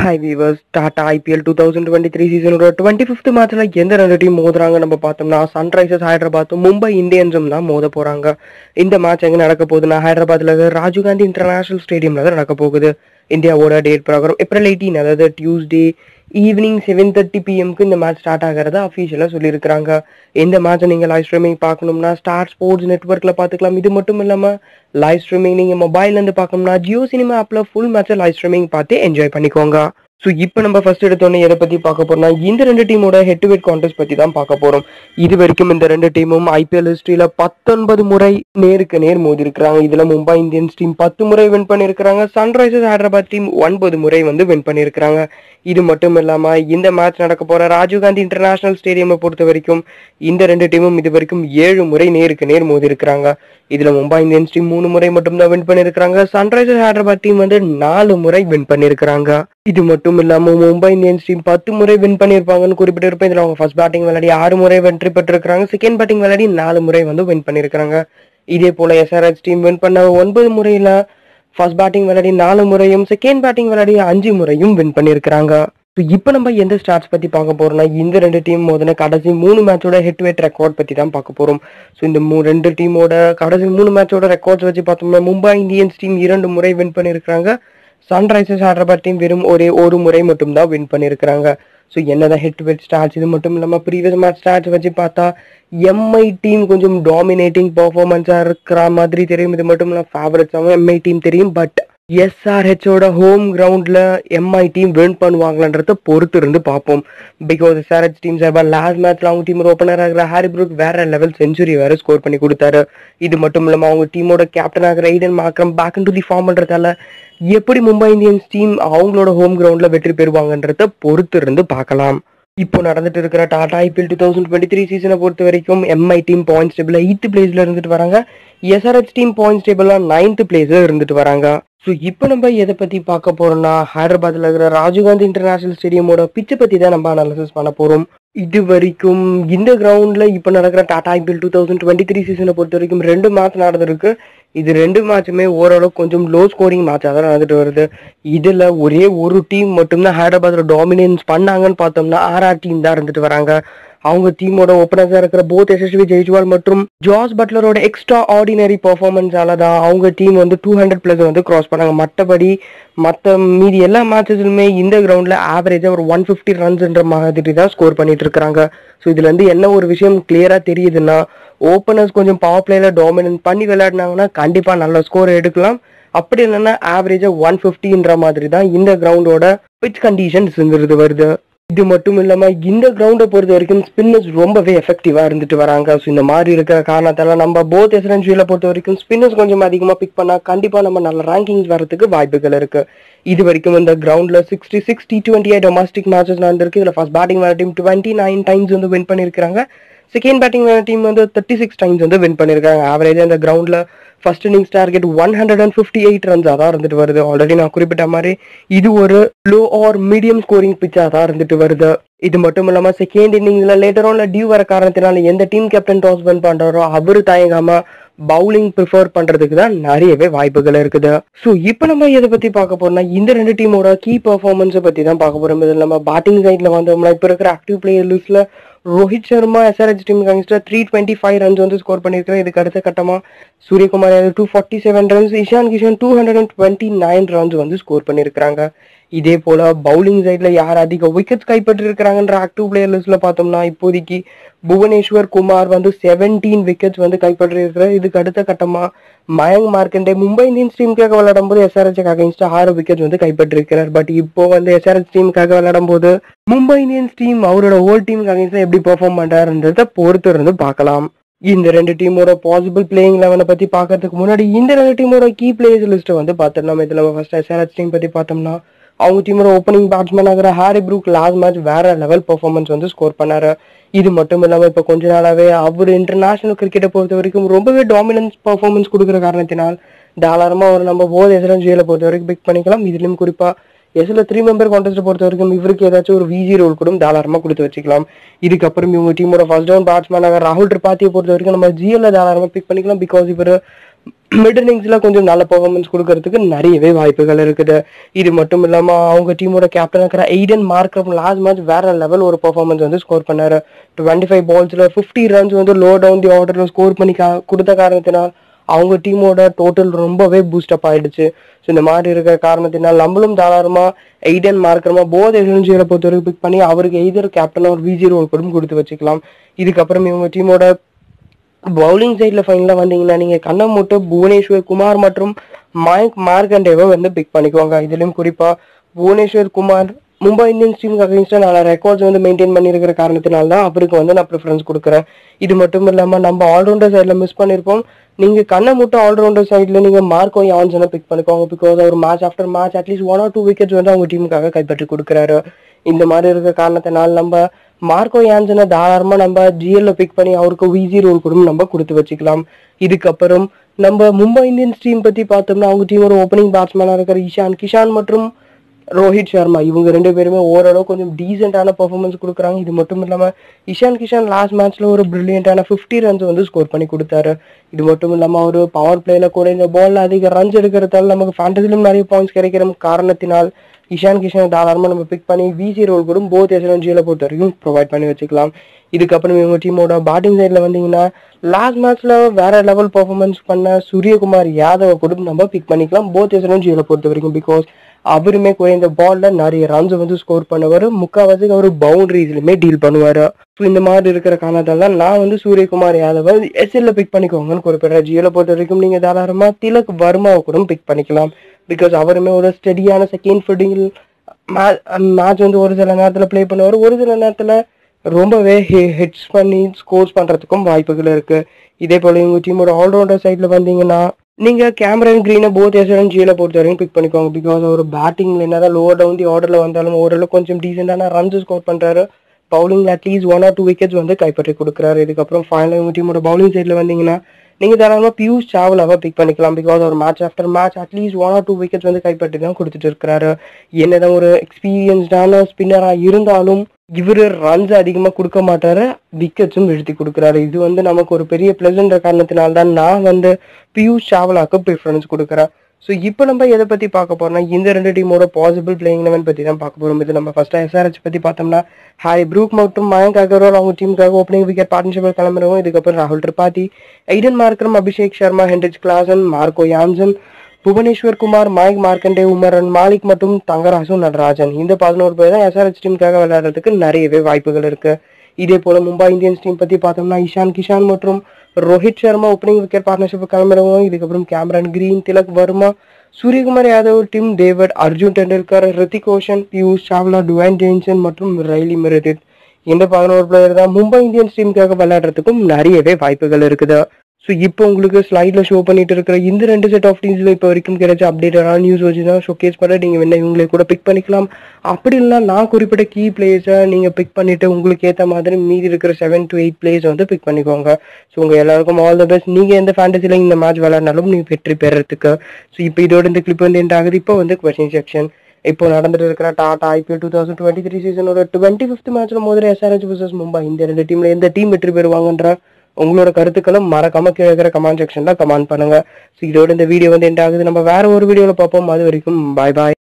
hi viewers Tata IPL two thousand twenty three சீசனோட twenty fifth மேட்ச்ல எந்த ரெண்டு டீம் மோதுறாங்க நம்ம பார்த்தோம்னா சன்ரைசர்ஸ் ஹைதராபாத்தும் மும்பை இந்தியன்ஸும் தான் மோத போறாங்க இந்த மேட்ச் எங்க நடக்க போகுதுன்னா ஹைதராபாத்ல இருக்கிற ராஜீவ் காந்தி இன்டர்நேஷனல் ஸ்டேடியம்ல தான் நடக்க போகுது இந்தியாவோட டேட் பிரகாரம் ஏப்ரல் எயிட்டீன் அதாவது டியூஸ்டே ஈவினிங் செவன் தேர்ட்டி பிஎம்க்கு இந்த மேட்ச் ஸ்டார்ட் ஆகிறத அஃபீஷியலாக சொல்லியிருக்கிறாங்க இந்த மேட்சை நீங்கள் லைவ் ஸ்ட்ரீமிங் பார்க்கணும்னா ஸ்டார் ஸ்போர்ட்ஸ் நெட்ஒர்க்கில் பார்த்துக்கலாம் இது மட்டும் இல்லாமல் லைவ் ஸ்ட்ரீமிங் நீங்கள் மொபைல்லேருந்து பார்க்கணும்னா ஜியோ சினிமா ஆப்பில் ஃபுல் மேட்சை லைவ் ஸ்ட்ரீமிங் பார்த்து என்ஜாய் பண்ணிக்கோங்க ஸோ இப்போ நம்ம ஃபர்ஸ்ட் எடுத்தோன்னே எதை பற்றி பார்க்க போறோம்னா இந்த ரெண்டு டீமோட ஹெட் டு ஹெட் கான்டெஸ்ட் பற்றி தான் பார்க்க போகிறோம் இது வரைக்கும் இந்த ரெண்டு டீமும் ஐபிஎல் ஹிஸ்ட்ரியில் பத்தொன்பது முறை நேருக்கு நேர் மோதி இருக்கிறாங்க இதில் மும்பை இந்தியன்ஸ் டீம் பத்து முறை வின் பண்ணியிருக்கிறாங்க சன்ரைசர்ஸ் ஹைதராபாத் டீம் ஒன்பது முறை வந்து வின் பண்ணியிருக்கிறாங்க இது மட்டும் இல்லாமல் இந்த மேட்ச் நடக்க போகிற ராஜீவ்காந்தி இன்டர்நேஷனல் ஸ்டேடியமை பொறுத்த வரைக்கும் இந்த ரெண்டு டீமும் இது வரைக்கும் ஏழு முறை நேருக்கு நேர் மோதி இருக்கிறாங்க இதில் மும்பை இந்தியன்ஸ் டீம் மூணு முறை மட்டும்தான் வின் பண்ணியிருக்கிறாங்க சன்ரைசர்ஸ் ஹைதராபாத் டீம் வந்து நாலு முறை வின் பண்ணியிருக்கிறாங்க இது மட்டும் இல்லாம மும்பை இந்தியன்ஸ் டீம் பத்து முறை வின் பண்ணியிருப்பாங்கன்னு குறிப்பிட்டிருப்பேன் இதுல அவங்க ஃபர்ஸ்ட் பேட்டிங் விளையாடி ஆறு முறை வெற்றி பெற்றிருக்காங்க செகண்ட் பேட்டிங் விளையாடி நாலு முறை வந்து வின் பண்ணியிருக்காங்க இதே போல எஸ்ஆர்எச் டீம் வின் பண்ண ஒன்பது முறையில ஃபர்ஸ்ட் பேட்டிங் விளையாடி நாலு முறையும் செகண்ட் பேட்டிங் விளையாடி அஞ்சு முறையும் வின் பண்ணியிருக்காங்க ஸோ இப்போ நம்ம எந்த ஸ்டார்ட்ஸ் பத்தி பார்க்க போறோம்னா இந்த ரெண்டு டீம் மோதின கடைசி மூணு மேட்சோட ஹெட் வெயிட் ரெக்கார்ட் பத்தி தான் பார்க்க போறோம் ஸோ இந்த மூ ரெண்டு டீமோட கடைசி மூணு மேட்சோட ரெக்கார்ட்ஸ் வச்சு பார்த்தோம்னா மும்பை இந்தியன்ஸ் டீம் இரண்டு முறை வின் பண்ணியிருக்காங்க சன்ரைசர்ஸ் ஹைதராபாத் டீம் வெறும் ஒரே ஒரு முறை மட்டும்தான் வின் பண்ணியிருக்கிறாங்க ஸோ என்னதான் ஹெட் வெட் ஸ்டார்ட்ஸ் இது மட்டும் இல்லாமல் ப்ரீவியஸ் மேட்ச் ஸ்டார்ட்ஸ் வச்சு பார்த்தா எம்ஐ டீம் கொஞ்சம் டாமினேட்டிங் பர்ஃபார்மன்ஸாக இருக்கிற மாதிரி தெரியும் இது மட்டும் இல்லாமல் ஃபேவரட்ஸாகவும் எம்ஐ டீம் தெரியும் பட் எஸ்ஆர்ஹெச்சோட ஹோம் கிரவுண்டில் எம்ஐ டீம் வின் பண்ணுவாங்கன்றத பொறுத்து இருந்து பார்ப்போம் பிகாஸ் எஸ்ஆர்ஹெச் டீம் சார்பாக லாஸ்ட் மேட்ச்ல அவங்க டீம் ஓப்பனர் ஆகிற ஹாரி ப்ரூக் வேற லெவல் செஞ்சுரி வேற ஸ்கோர் பண்ணி கொடுத்தாரு இது மட்டும் இல்லாமல் அவங்க டீமோட கேப்டன் ஆகிற Aiden Markram back in to the form பண்ணுறதால எப்படி மும்பை இந்தியன்ஸ் டீம் அவங்களோட ஹோம் கிரவுண்ட்ல வெற்றி பெறுவாங்கன்றத பொறுத்து இருந்து பார்க்கலாம் இப்போ நடந்துட்டு இருக்கிற Tata IPL two thousand twenty three சீசனை பொறுத்த வரைக்கும் MI team points table eighth பிளேஸ்ல இருந்துட்டு வராங்க எஸ்ஆர்எச் டீம் பாயிண்ட்ஸ் டேபிள்ல நைன்த் பிளேஸ்ல இருந்துட்டு வராங்க ஸோ இப்போ நம்ம எதை பத்தி பார்க்க போறோம்னா ஹைதராபாத்ல இருக்கிற ராஜீவ்காந்ி இன்டர்நேஷனல் ஸ்டேடியமோட பிச்சை பத்தி தான் நம்ம அனாலிசிஸ் பண்ண போறோம் இது வரைக்கும் இந்த கிரவுண்ட்ல இப்போ நடக்கிற Tata IPL two thousand twenty three சீசனை பொறுத்த வரைக்கும் ரெண்டு மேட்ச் நடந்திருக்கு இது ரெண்டு மேட்சுமே ஓரளவுக்கு கொஞ்சம் லோ ஸ்கோரிங் மேட்சாக தான் நடந்துட்டு வருது இதுல ஒரே ஒரு டீம் மட்டும்தான் ஹைதராபாத்ல டாமினன்ஸ் பண்ணாங்கன்னு பார்த்தோம்னா ஆர்ஆர் டீம் தான் இருந்துட்டு வராங்க அவங்க டீமோட ஓப்பனர்ஸா இருக்கிற போத் எஸ்எஸ்வி ஜெய்ஜ்வால் மற்றும் ஜாஸ் பட்லரோட எக்ஸ்ட்ரா ஆர்டினரி பர்ஃபார்மன்ஸால தான் அவங்க டீம் வந்து டூ ஹண்ட்ரட் பிளஸ் வந்து கிராஸ் பண்ணாங்க மற்றபடி மற்ற மீதி எல்லா மேட்சஸ்லுமே இந்த கிரவுண்ட்ல ஆவரேஜா ஒரு ஒன் ஃபிஃப்டி ரன்ஸ்ன்ற மாதிரி தான் ஸ்கோர் பண்ணிட்டு இருக்காங்க ஸோ இதுல இருந்து என்ன ஒரு விஷயம் கிளியரா தெரியுதுன்னா ஓப்பனர்ஸ் கொஞ்சம் பவர் பிளேல டாமினன்ட் பண்ணி விளையாடினாங்கன்னா கண்டிப்பா நல்ல ஸ்கோர் எடுக்கலாம் அப்படி இல்லைன்னா ஆவரேஜா ஒன் ஃபிஃப்டின்ற மாதிரி தான் இந்த கிரவுண்டோட பிச் கண்டிஷன்ஸ் இருந்துருது வருது இது மட்டும் இல்லாம இந்த கிரவுண்டை பொறுத்த வரைக்கும் ஸ்பின்னர்ஸ் ரொம்பவே எஃபெக்டிவா இருந்துட்டு வராங்க ஸோ இந்த மாதிரி இருக்கிற காரணத்தால நம்ம போத் எசரன்ஷியலை பொறுத்த வரைக்கும் ஸ்பின்னர்ஸ் கொஞ்சம் அதிகமா பிக் பண்ணா கண்டிப்பா நம்ம நல்ல ரேங்கிங்ஸ் வரதுக்கு வாய்ப்புகள் இருக்கு இது வரைக்கும் இந்த கிரவுண்ட்ல sixty six T twenty eight domestic matches நடந்திருக்கு இதுல ஃபர்ஸ்ட் பேட்டிங் வேற டீம் டுவெண்ட்டி நைன் டைம்ஸ் வந்து வின் பண்ணிருக்காங்க செகண்ட் பேட்டிங் வேற டீம் வந்து தேர்ட்டி சிக்ஸ் டைம்ஸ் வந்து வின் பண்ணிருக்காங்க ஆவரேஜா இந்த கிரவுண்ட்ல first innings target one hundred and fifty eight ரன்ஸாக தான் இருந்துட்டு வருது ஆல்ரெடி நான் குறிப்பிட்ட மாதிரி இது ஒரு லோ ஆர் மீடியம் ஸ்கோரிங் பிச்சாக தான் இருந்துட்டு வருது இது மட்டும் இல்லாம செகண்ட் இன்னிங்ஸ்ல லேட்டர் ஆன்ல டியூ வர காரணத்தினால எந்த டீம் கேப்டன் டாஸ் வின் பண்றாரோ அவரு தயங்காம பவுலிங் ப்ரிஃபர் பண்றதுக்கு தான் நிறையவே வாய்ப்புகள் இருக்குது ஸோ இப்போ நம்ம எதை பத்தி பார்க்க போறோம்னா இந்த ரெண்டு டீமோட கீ பர்ஃபார்மன்ஸை பத்தி தான் பார்க்க போறோம் இது நம்ம பேட்டிங் சைட்ல வந்தோம்னா இப்போ இருக்கிற ஆக்டிவ் பிளேயர் லிஸ்ட்ல ரோஹித் சர்மா எஸ்ஆர்ஹெச் டீம் அகேன்ஸ்டா த்ரீ டுவெண்ட்டி ஃபைவ் ரன்ஸ் வந்து ஸ்கோர் பண்ணியிருக்காரு இதுக்கு அடுத்த கட்டமா Suryakumar Yadav two forty seven runs Ishan Kishan two hundred and twenty nine runs வந்து ஸ்கோர் பண்ணியிருக்காங்க இதே போல பவுலிங் சைட்ல யார் அதிக விக்கெட்ஸ் கைப்பற்றி இருக்கிறாங்கன்ற ஆக்டிவ் பிளேயர் லிஸ்ட்ல பார்த்தோம்னா இப்போதைக்கு புவனேஸ்வர் குமார் வந்து செவன்டீன் விக்கெட்ஸ் வந்து கைப்பற்றி இருக்கிறார் இதுக்கு அடுத்த கட்டமா மயங்க் மார்க்கண்டே மும்பை இந்தியன்ஸ் டீமுக்காக விளையாடும் போது எஸ்ஆர்ஹெச் அகைன்ஸ்ட் ஆறு விக்கெட்ஸ் வந்து கைப்பற்றிருக்கிறார் பட் இப்போ வந்து எஸ்ஆர்ஹெச் டீமுக்காக விளையாடும் போது மும்பை இந்தியன்ஸ் டீம் அவரோட ஹோல் டீமுக்கு அகைன்ஸ்ட் எப்படி பெர்ஃபார்ம் பண்றாருன்றத பொறுத்து இருந்து பார்க்கலாம் இந்த ரெண்டு டீமோட பாசிபிள் பிளேயிங் லெவனை பத்தி பார்க்கறதுக்கு முன்னாடி இந்த ரெண்டு டீமோட கீ பிளேயர்ஸ் லிஸ்ட் வந்து பார்த்துடலாம் இதுல ஃபர்ஸ்ட் எஸ்ஆர்ஹெச் டீம் பத்தி பார்த்தோம்னா அவங்க டீமோட ஓப்பனிங் பேட்ஸ்மேன் ஆகிற ஹாரி ப்ரூக் லாஸ்ட் மேட்ச் வேற லெவல் பெர்ஃபார்மன்ஸ் வந்து ஸ்கோர் பண்ணாரு இது மட்டும் இல்லாம இப்ப கொஞ்ச நாளாவே அவர் இன்டர்நேஷனல் கிரிக்கெட்டை பொறுத்த வரைக்கும் ரொம்பவே டாமினன்ஸ் பெர்ஃபார்மன்ஸ் கொடுக்குற காரணத்தினால் தாராளமா அவர் நம்ம போத் எஸ்என்ஜியில பொறுத்த வரைக்கும் பிக் பண்ணிக்கலாம் இதுலயும் குறிப்பா எஸ்ல த்ரீ மெம்பர் கான்டெஸ்ட் பொறுத்த வரைக்கும் இவருக்கு ஏதாச்சும் ஒரு விஜி ரோல் கூட தாராளமாக கொடுத்து வச்சுக்கலாம் இதுக்கப்புறம் இவங்க டீமோட ஃபர்ஸ்ட் டவுன் பேட்ஸ்மேனாக ராகுல் திரிபாத்தியை பொறுத்த வரைக்கும் நம்ம ஜிஎல்ல தாராளமாக பிக் பண்ணிக்கலாம் பிகாஸ் இவர் மிட் இன்னிங்ஸ்ல கொஞ்சம் நல்ல பெர்ஃபார்மன்ஸ் கொடுக்கறதுக்கு நிறையவே வாய்ப்புகள் இருக்குது இது மட்டும் இல்லாம அவங்க டீமோட கேப்டன் இருக்கிற எய்டன் மார்க்ரம் லாஸ்ட் மேட்ச் வேற லெவல் ஒரு பெர்ஃபார்மன்ஸ் வந்து ஸ்கோர் பண்ணாரு டுவெண்ட்டி ஃபைவ் பால்ஸ்ல ஃபிஃப்டி ரன்ஸ் வந்து லோ டவுன் தி ஆர்டர்ல ஸ்கோர் பண்ணி கா- கொடுத்த காரணத்தினால் அவங்க டீமோட டோட்டல் ரொம்பவே பூஸ்ட் அப் ஆயிடுச்சு ஸோ இந்த மாதிரி இருக்கிற காரணத்தினால் நம்மளும் தாராளமா எய்டன் மார்க்கரமா போத் எசன்சியலை பொறுத்த வரைக்கும் பிக் பண்ணி அவருக்கு எய்தர் கேப்டன் ஒரு விஜி ரோல் கூட கொடுத்து வச்சுக்கலாம் இதுக்கப்புறம் இவங்க டீமோட பவுலிங் சைடில் ஃபைனலாக வந்தீங்கன்னா நீங்கள் கண்ணமுட்டு புவனேஸ்வர் குமார் மற்றும் மயங்க் மார்கண்டேவை வந்து பிக் பண்ணிக்குவாங்க இதுலயும் குறிப்பாக புவனேஸ்வர் குமார் மும்பை இந்தியன்ஸ் டீமுக்கு அகைன்ஸ்டாக நல்ல ரெக்கார்ட்ஸ் வந்து மெயின்டைன் பண்ணியிருக்கிற காரணத்தினால தான் அவருக்கு வந்து நான் ப்ரிஃபரன்ஸ் கொடுக்குறேன் இது மட்டும் இல்லாமல் நம்ம ஆல்ரவுண்டர் சைடில் மிஸ் பண்ணியிருப்போம் நீங்கள் கண்ணை மட்டும் ஆல்ரவுண்டர் சைடில் நீங்கள் மார்க்கோ யான்சனை பிக் பண்ணிக்கோங்க பிகாஸ் அவர் match after match at least one or two wickets வந்து அவங்க டீமுக்காக கைப்பற்றி கொடுக்குறாரு இந்த மாதிரி இருக்க காரணத்தினால் நம்ம மார்க்கோ யான்சனை தாராளமா நம்ம ஜிஎல்ல பிக் பண்ணி அவருக்கு விஜி ரோல் கூட நம்ம கொடுத்து வச்சுக்கலாம் இதுக்கப்புறம் நம்ம மும்பை இந்தியன்ஸ் டீம் பத்தி பார்த்தோம்னா அவங்க டீமோட ஓப்பனிங் பேட்ஸ்மேனா இருக்கிற ஈஷான் கிஷான் மற்றும் ரோஹித் சர்மா இவங்க ரெண்டு பேருமே ஓரளவு கொஞ்சம் டீசென்டான பெர்ஃபார்மன்ஸ் கொடுக்குறாங்க இது மட்டும் இல்லாம இஷான் கிஷான் லாஸ்ட் மேட்ச்ல ஒரு பிரில்லியண்டான 50 ரன்ஸ் வந்து ஸ்கோர் பண்ணி கொடுத்தாரு இது மட்டும் இல்லாம ஒரு பவர் பிளேல கூட இந்த பால்ல அதிக ரன்ஸ் எடுக்கிறதால நமக்கு ஃபேண்டசிலும் நிறைய பாயிண்ட்ஸ் கிடைக்கிற காரணத்தினால் இஷான் கிஷன் தாராளமாக நம்ம பிக் பண்ணி விசி ரோல் கூட போத் எஸ்என்ஜியில் பொறுத்த வரைக்கும் ப்ரொவைட் பண்ணி வச்சுக்கலாம் இதுக்கப்புறம் இவங்க டீமோட பேட்டிங் சைடில் வந்தீங்கன்னா லாஸ்ட் மேட்ச்ல வேற லெவல் பெர்ஃபார்மன்ஸ் பண்ண சூரியகுமார் யாதவை கூட நம்ம பிக் பண்ணிக்கலாம் போத் எஸ்என்ஜியில் பொறுத்த வரைக்கும் பிகாஸ் அவருமே கூட இந்த பால்ல நிறைய ரன்ஸ் வந்து ஸ்கோர் பண்ணுவார் முக்கால்வாசி அவர் பவுண்டரிஸ்லையுமே டீல் பண்ணுவார் ஸோ இந்த மாதிரி இருக்கிற காரணத்தால நான் வந்து சூரியகுமார் யாதவை எஸ்எல்ல பிக் பண்ணிக்கோங்கன்னு குறிப்பிடுறேன் ஜியோல பொறுத்த வரைக்கும் நீங்கள் தாராளமாக திலக் வர்மாவை கூட பிக் பண்ணிக்கலாம் பிகாஸ் அவருமே ஒரு ஸ்டெடியான செகண்ட் ஃபீல்டிங்கில் மேட்ச் வந்து ஒரு சில நேரத்தில் ப்ளே பண்ணுவார் ஒரு சில நேரத்தில் ரொம்பவே ஹெட்ஸ் பண்ணி ஸ்கோர்ஸ் பண்ணுறதுக்கும் வாய்ப்புகள் இருக்கு இதே போல இவங்க டீமோட ஆல்ரவுண்டர் சைடில் வந்தீங்கன்னா நீங்க கேமரன் கிரீனை போத் எஸ்என் ஜியில் பொறுத்த வரைக்கும் பிக் பண்ணிக்கோங்க பிகாஸ் அவர் பேட்டிங்ல என்னதான் லோவர் டவுன் தி ஆர்டர்ல வந்தாலும் ஓரளவு கொஞ்சம் டீசெண்டான ரன்ஸ் ஸ்கோர் பண்றாரு பவுலிங்ல at least one or two wickets வந்து கைப்பற்றி கொடுக்குறாரு இதுக்கப்புறம் ஃபைனல் இவங்க டீமோட பவுலிங் சைடில் வந்தீங்கன்னா நீங்க தாராளமாக பியூஷ் சாவ்லாவை பிக் பண்ணிக்கலாம் பிகாஸ் ஒரு match after match at least one or two wickets வந்து கைப்பற்றி தான் கொடுத்துட்டு இருக்கிறாரு என்னதான் ஒரு எக்ஸ்பீரியன்ஸ்டான ஸ்பின்னரா இருந்தாலும் இவரு ரன்ஸ் அதிகமா கொடுக்க மாட்டாரு விக்கெட்ஸும் வீழ்த்தி கொடுக்குறாரு இது வந்து நமக்கு ஒரு பெரிய பிளஸ்ன்ற காரணத்தினால தான் நான் வந்து பியூஷ் சாவ்லாக்கு ப்ரிஃபரன்ஸ் கொடுக்குறேன் ஸோ இப்போ நம்ம எதை பத்தி பார்க்க போறோம்னா இந்த ரெண்டு டீமோட பாசிபிள் பிளேயிங் லெவன் பத்தி தான் பார்க்க போறோம் இது நம்ம ஃபர்ஸ்ட் எஸ்ஆர்ஹெச் பத்தி பார்த்தோம்னா ஹாரி ப்ரூக் மற்றும் மயங்க் அகர்வால் அவங்க டீமுக்காக ஓப்பனிங் விக்கெட் பார்ட்னர்ஷிப்பில் கிளம்புறவங்க இதுக்கப்புறம் ராகுல் Tripathi Aiden Markram Abhishek Sharma Heinrich Klaasen Marco Jansen Bhuvneshwar Kumar Mayank Markande Umran Malik மற்றும் தங்கராசு நடராஜன் இந்த பதினோரு பேர் தான் எஸ்ஆர்ஹெச் டீமுக்காக விளையாடுறதுக்கு நிறையவே வாய்ப்புகள் இருக்கு இதே போல மும்பை இந்தியன்ஸ் டீம் பத்தி பார்த்தோம்னா இஷான் கிஷான் மற்றும் Rohit Sharma opening wicket partnership கிளம்புறவங்க இதுக்கப்புறம் Cameron Green Tilak Varma Suryakumar Yadav Tim David Arjun Tendulkar Hrithik Roshan Piyush Chawla Duan Jansen மற்றும் ரைலி மெரிடித் இந்த பதினோரு பிளேயர் தான் மும்பை இந்தியன்ஸ் டீமுக்காக விளையாடுறதுக்கும் நிறையவே வாய்ப்புகள் இருக்குது ஸோ இப்போ உங்களுக்கு ஸ்லைடில் ஷோ பண்ணிட்டு இருக்கிற இந்த ரெண்டு செட் ஆஃப் டீம்ஸில் இப்போ வரைக்கும் கிடைச்ச அப்டேட்டடான நியூஸ் வச்சு தான் ஷோகேஸ் பண்ண நீங்கள் வேணா இவங்களை கூட பிக் பண்ணிக்கலாம் அப்படி இல்லைனா நான் குறிப்பிட்ட கீ பிளேயர்ஸை நீங்கள் பிக் பண்ணிட்டு உங்களுக்கு ஏற்ற மாதிரி மீதி இருக்கிற செவன் டு எயிட் பிளேயர்ஸ் வந்து பிக் பண்ணிக்கோங்க ஸோ உங்கள் எல்லாருக்கும் ஆல் த பெஸ்ட் நீங்கள் எந்த ஃபேண்டசியில் இந்த மேட்ச் விளையாடினாலும் நீங்கள் வெற்றி பெறறதுக்கு ஸோ இப்போ இதோட இந்த கிளிப் வந்து எண்ட் ஆகுது இப்போ வந்து கொஸ்டின் செக்ஷன் இப்போ நடந்துட்டு இருக்கிற Tata IPL two thousand twenty three சீசனோட டுவெண்ட்டி ஃபிஃப்த் மேட்ச்ல முதல்ல எஸ்ஆர்ஹெச் vs மும்பை இந்த ரெண்டு டீம்ல எந்த டீம் வெற்றி பெறுவாங்கன்ற உங்களோட கருத்துக்களை மறக்காம கீழே இருக்கிற கமெண்ட் செக்ஷன்ல கமெண்ட் பண்ணுங்க ஸோ இதோட இந்த வீடியோ வந்து எண்ட் ஆகுது நம்ம வேற ஒரு வீடியோல பார்ப்போம் அது வரைக்கும் பாய் பாய்